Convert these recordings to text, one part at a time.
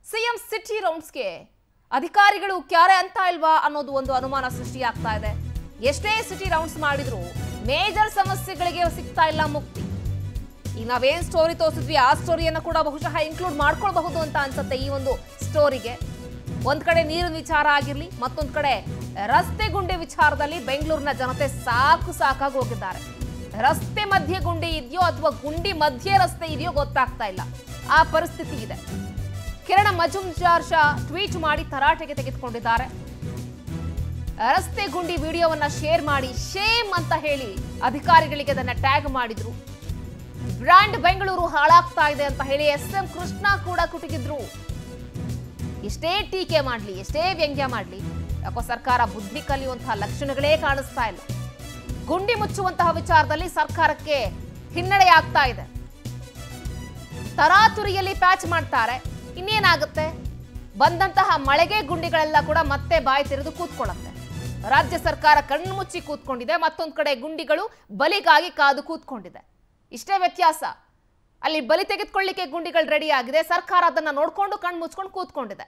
CM city ರೌಂಡ್ಸ್ಗೆ ಅಧಿಕಾರಿಗಳು ಕ್ಯಾರೆ ಅಂತ ಇಲ್ವಾ ಅನ್ನೋದು ಒಂದು ಅನುಮಾನ ಸೃಷ್ಟಿಯಾಗ್ತಾ ಇದೆ ಎಷ್ಟೇ ಸಿಟಿ ರೌಂಡ್ಸ್ ಮಾಡಿದ್ರು ಮೇಜರ್ ಸಮಸ್ಯೆಗಳಿಗೆ ಸಿಗ್ತಾ ಇಲ್ಲ ಮುಕ್ತಿ ಈಗ ನಾವೇನ್ ಸ್ಟೋರಿ ತೋರಿಸಿದ್ವಿ ಆ ಸ್ಟೋರಿಯನ್ನ ಕೂಡ ಬಹುಶಃ ಇನ್ಕ್ಲೂಡ್ ಮಾಡ್ಕೊಳ್ಬಹುದು ಅಂತ ಅನ್ಸುತ್ತೆ ಈ ಒಂದು ಸ್ಟೋರಿಗೆ ಒಂದ್ ಕಡೆ ನೀರಿನ ವಿಚಾರ ಆಗಿರ್ಲಿ ಮತ್ತೊಂದ್ ಕಡೆ ರಸ್ತೆ ಗುಂಡಿ ವಿಚಾರದಲ್ಲಿ ಬೆಂಗಳೂರಿನ ಜನತೆ ಸಾಕು ಸಾಕಾಗಿ ಹೋಗಿದ್ದಾರೆ ರಸ್ತೆ ಮಧ್ಯೆ ಗುಂಡಿ ಇದೆಯೋ ಅಥವಾ ಗುಂಡಿ ಮಧ್ಯೆ ರಸ್ತೆ ಇದೆಯೋ ಗೊತ್ತಾಗ್ತಾ ಇಲ್ಲ ಆ ಪರಿಸ್ಥಿತಿ ಇದೆ ಕಿರಣ ಮಜುಮ್ದಾರ್ ಶಾ ಟ್ವೀಟ್ ಮಾಡಿ ತರಾಟೆಗೆ ತೆಗೆದುಕೊಂಡಿದ್ದಾರೆ ರಸ್ತೆ ಗುಂಡಿ ವಿಡಿಯೋವನ್ನ ಶೇರ್ ಮಾಡಿ ಶೇಮ್ ಅಂತ ಹೇಳಿ ಅಧಿಕಾರಿಗಳಿಗೆ ಅದನ್ನ ಟ್ಯಾಗ್ ಮಾಡಿದ್ರು ಬ್ರ್ಯಾಂಡ್ ಬೆಂಗಳೂರು ಹಾಳಾಗ್ತಾ ಇದೆ ಅಂತ ಹೇಳಿ ಎಸ್ ಎಂ ಕೃಷ್ಣ ಕೂಡ ಕುಟುಕಿದ್ರು ಎಷ್ಟೇ ಟೀಕೆ ಮಾಡಲಿ ಎಷ್ಟೇ ವ್ಯಂಗ್ಯ ಮಾಡಲಿ ಯಾಕೋ ಸರ್ಕಾರ ಬುದ್ಧಿ ಕಲಿಯುವಂತಹ ಲಕ್ಷಣಗಳೇ ಕಾಣಿಸ್ತಾ ಇಲ್ಲ ಗುಂಡಿ ಮುಚ್ಚುವಂತಹ ವಿಚಾರದಲ್ಲಿ ಸರ್ಕಾರಕ್ಕೆ ಹಿನ್ನಡೆ ಆಗ್ತಾ ಇದೆ ತರಾತುರಿಯಲ್ಲಿ ಪ್ಯಾಚ್ ಮಾಡ್ತಾರೆ ಇನ್ನೇನಾಗುತ್ತೆ ಬಂದಂತಹ ಮಳೆಗೆ ಗುಂಡಿಗಳೆಲ್ಲ ಕೂಡ ಮತ್ತೆ ಬಾಯಿ ತೆರೆದು ಕೂತ್ಕೊಳ್ಳುತ್ತೆ ರಾಜ್ಯ ಸರ್ಕಾರ ಕಣ್ಣು ಮುಚ್ಚಿ ಕೂತ್ಕೊಂಡಿದೆ ಮತ್ತೊಂದು ಕಡೆ ಗುಂಡಿಗಳು ಬಲಿಗಾಗಿ ಕಾದು ಕೂತ್ಕೊಂಡಿದೆ ಇಷ್ಟೇ ವ್ಯತ್ಯಾಸ ಅಲ್ಲಿ ಬಲಿ ತೆಗೆದುಕೊಳ್ಳಿಕ್ಕೆ ಗುಂಡಿಗಳು ರೆಡಿ ಆಗಿದೆ ಸರ್ಕಾರ ಅದನ್ನ ನೋಡ್ಕೊಂಡು ಕಣ್ಣು ಮುಚ್ಕೊಂಡು ಕೂತ್ಕೊಂಡಿದೆ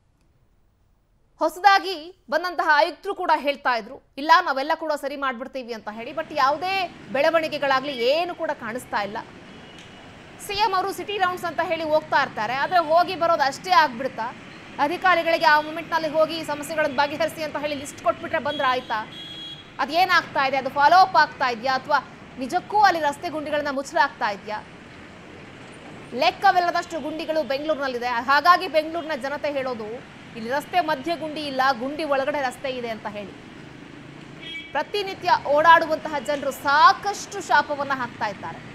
ಹೊಸದಾಗಿ ಬಂದಂತಹ ಆಯುಕ್ತರು ಕೂಡ ಹೇಳ್ತಾ ಇದ್ರು ಇಲ್ಲ ನಾವೆಲ್ಲ ಕೂಡ ಸರಿ ಮಾಡ್ಬಿಡ್ತೀವಿ ಅಂತ ಹೇಳಿ ಬಟ್ ಯಾವುದೇ ಬೆಳವಣಿಗೆಗಳಾಗ್ಲಿ ಏನು ಕೂಡ ಕಾಣಿಸ್ತಾ ಇಲ್ಲ ಸಿಎಂ ಅವರು ಸಿಟಿ ರೌಂಡ್ಸ್ ಅಂತ ಹೇಳಿ ಹೋಗ್ತಾ ಇರ್ತಾರೆ ಆದರೆ ಹೋಗಿ ಬರೋದು ಅಷ್ಟೇ ಆಗ್ಬಿಡುತ್ತಾ ಅಧಿಕಾರಿಗಳಿಗೆ ಆ ಮೂಮೆಂಟ್ನಲ್ಲಿ ಹೋಗಿ ಸಮಸ್ಯೆಗಳನ್ನು ಬಗೆಹರಿಸಿ ಅಂತ ಹೇಳಿ ಲಿಸ್ಟ್ ಕೊಟ್ಬಿಟ್ರೆ ಬಂದ್ರೆ ಆಯ್ತಾ ಅದೇನಾಗ್ತಾ ಇದೆ ಅದು ಫಾಲೋ ಅಪ್ ಆಗ್ತಾ ಇದೆಯಾ ಅಥವಾ ನಿಜಕ್ಕೂ ಅಲ್ಲಿ ರಸ್ತೆ ಗುಂಡಿಗಳನ್ನ ಮುಚ್ಚಲಾಗ್ತಾ ಇದೆಯಾ ಲೆಕ್ಕವಿಲ್ಲದಷ್ಟು ಗುಂಡಿಗಳು ಬೆಂಗಳೂರಿನಲ್ಲಿದೆ ಹಾಗಾಗಿ ಬೆಂಗಳೂರಿನ ಜನತೆ ಹೇಳೋದು ಇಲ್ಲಿ ರಸ್ತೆ ಮಧ್ಯೆ ಗುಂಡಿ ಇಲ್ಲ ಗುಂಡಿ ಒಳಗಡೆ ರಸ್ತೆ ಇದೆ ಅಂತ ಹೇಳಿ ಪ್ರತಿನಿತ್ಯ ಓಡಾಡುವಂತಹ ಜನರು ಸಾಕಷ್ಟು ಶಾಪವನ್ನ ಹಾಕ್ತಾ ಇದ್ದಾರೆ